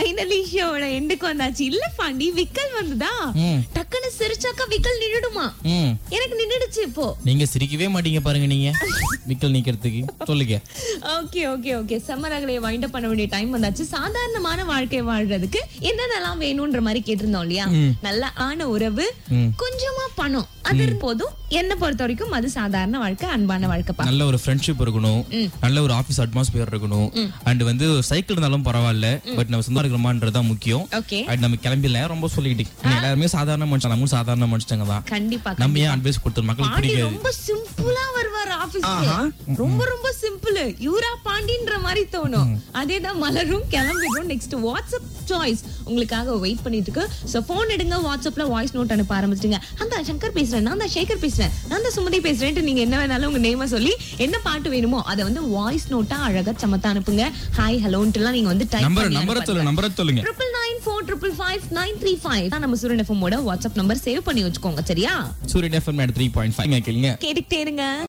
Finally ஷோட எண்டுக்கு வந்தாச்சு இல்ல பாண்டி விக்கல் வந்துதா ம். டக்குன்னு சிரிச்சாக்கா விக்கல் நின்னுடுமா ம் எனக்கு நின்னுடுச்சு இப்போ நீங்க சிரிக்கவே மாட்டீங்க பாருங்க நீங்க விக்கல் நீக்கிறதுக்கு சொல்லுங்க ஓகே ஓகே ஓகே சம்மரகளை வைண்ட் அப் பண்ண வேண்டிய டைம் வந்தாச்சு சாதாரணமான வாழ்க்கை வாழ்றதுக்கு என்னென்னலாம் வேணும்ன்ற மாதிரி கேட்டிருந்தோம் இல்லையா நல்ல ஆன உறவு கொஞ்சமா பணம் அது போதும் என்ன பொறுத்த வரைக்கும் அது சாதாரண வாழ்க்கை அன்பான வாழ்க்கைப்பா நல்ல ஒரு ஃப்ரெண்ட்ஷிப் இருக்கணும் நல்ல ஒரு ஆபீஸ் அட்மாஸ்பியர் இருக்கணும் அண்ட் வந்து சைக்கிள் இருந்தாலும் பரவாயில்ல பட் நம்ம சொந்தம் இருக்கிறோமான்றதுதான் முக்கியம் ஓகே அண்ட் நம்ம கிளம்பில ரொம்ப சொல்லிக்கிட்டு நீங்க எல்லாருமே சாதாரண மனுஷன் நம்மளும் சாதாரண மனுஷங்க தான் கண்டிப்பா நம்ம ஏன் அட்வைஸ் கொடுத்து மக்களுக்கு பாண்டி பிடிக்காது ரொம்ப சிம்பிளா வருவார் ஆபீஸ்க்கு ரொம்ப ரொம்ப சிம்பிள் யூரா பாண்டின்ற மாதிரி தோணும் அதேதான் மலரும் கிளம்பிடும் நெக்ஸ்ட் வாட்ஸ்அப் சாய்ஸ் உங்களுக்காக வெயிட் பண்ணிட்டு இருக்கு சோ போன் எடுங்க வாட்ஸ்அப்ல வாய்ஸ் நோட் அனுப்ப ஆரம்பிச்சிடுங்க அந்த சங்கர் பேசுறேன் நான் தான் சேகர் பேசுறேன் நான் தான் சுமதி பேசுறேன்ட்டு நீங்க என்ன வேணாலும் உங்க நேம சொல்லி என்ன பாட்டு வேணுமோ அதை வந்து வாய்ஸ் நோட்டா அழகா சமத்தா அனுப்புங்க ஹாய் ஹலோன்ட்டுலாம் நீங்க வந்து டைப் நம்பர் நம்பரை சொல்லுங்க நம்பரை சொல்லுங்க triple nine four triple five nine three five நம்ம சூரியன் எஃப்எம்மோட வாட்ஸ்அப் நம்பர் சேவ் பண்ணி வச்சுக்கோங்க சரியா சூரியன் எஃப்எம் த்ரீ பாயிண்ட் ஃபைவ் கேளுங்க கேட்டுக்கிட்டே இருங்க